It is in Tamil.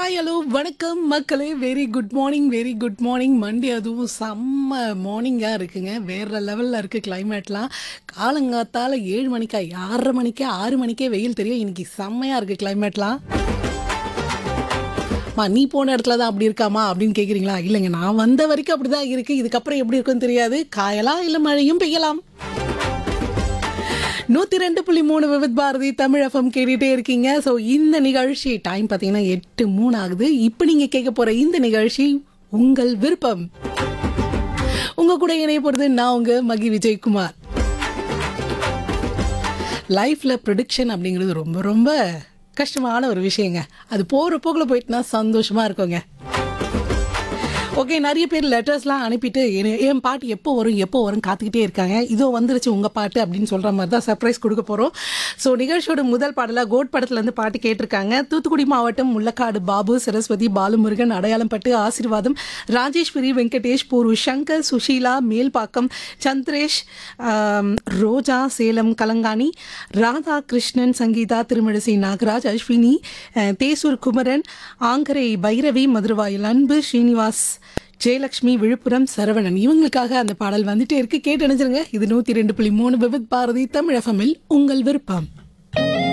ஹாய் ஹலோ வணக்கம் மக்களே very good morning very good morning Monday அதுவும் செம்ம மார்னிங்காக இருக்குங்க வேற லெவலில் இருக்குது கிளைமேட்லாம் காலங்காத்தால் ஏழு மணிக்கா ஆறரை மணிக்கே ஆறு மணிக்கே வெயில் தெரியும் இன்னைக்கு செம்மையாக இருக்குது கிளைமேட்லாம் மா நீ போன இடத்துல தான் அப்படி இருக்காமா அப்படின்னு கேட்குறீங்களா இல்லைங்க நான் வந்த வரைக்கும் அப்படி தான் இருக்குது இதுக்கப்புறம் எப்படி இருக்குன்னு தெரியாது காயலாம் இல்லை மழையும் பெய்யலாம் நூற்றி ரெண்டு புள்ளி மூணு விவித் பாரதி தமிழ் எஃப்எம் கேட்டுகிட்டே இருக்கீங்க ஸோ இந்த நிகழ்ச்சி டைம் பார்த்தீங்கன்னா எட்டு மூணு ஆகுது இப்போ நீங்கள் கேட்க போகிற இந்த நிகழ்ச்சி உங்கள் விருப்பம் உங்கள் கூட இணைய போகிறது நான் உங்கள் மகி விஜயகுமார் லைஃப்பில் ப்ரொடிக்ஷன் அப்படிங்கிறது ரொம்ப ரொம்ப கஷ்டமான ஒரு விஷயங்க அது போகிற போக்கில் போயிட்டுனா சந்தோஷமாக இருக்குங்க ஓகே நிறைய பேர் லெட்டர்ஸ்லாம் அனுப்பிட்டு என- என் பாட்டு எப்போ வரும் எப்போ வரும் காத்துக்கிட்டே இருக்காங்க இதோ வந்துருச்சு உங்கள் பாட்டு அப்படின்னு சொல்கிற மாதிரி தான் சர்ப்ரைஸ் கொடுக்க போகிறோம் ஸோ நிகழ்ச்சியோட முதல் பாடலாக கோட் படத்துலேருந்து பாட்டு கேட்டிருக்காங்க தூத்துக்குடி மாவட்டம் முள்ளக்காடு பாபு சரஸ்வதி பாலுமுருகன் அடையாளம்பட்டு ஆசீர்வாதம் ராஜேஸ்வரி வெங்கடேஷ் பூர்வு சங்கர் சுஷீலா மேல்பாக்கம் சந்திரேஷ் ஆம், ரோஜா சேலம் கலங்காணி ராதா கிருஷ்ணன் சங்கீதா திருமிழிசை நாகராஜ் அஸ்வினி அஹ், தேசூர் குமரன் ஆங்கரை பைரவி மதுரவாயில் அன்பு ஸ்ரீனிவாஸ் ஜெயலக்ஷ்மி விழுப்புரம் சரவணன் இவங்களுக்காக அந்த பாடல் வந்துட்டே இருக்கு கேட்டு அணிஞ்சிருங்க இது நூத்தி ரெண்டு புள்ளி மூணு விவித் பாரதி தமிழ் எஃப்எம்மில் உங்கள் விருப்பம்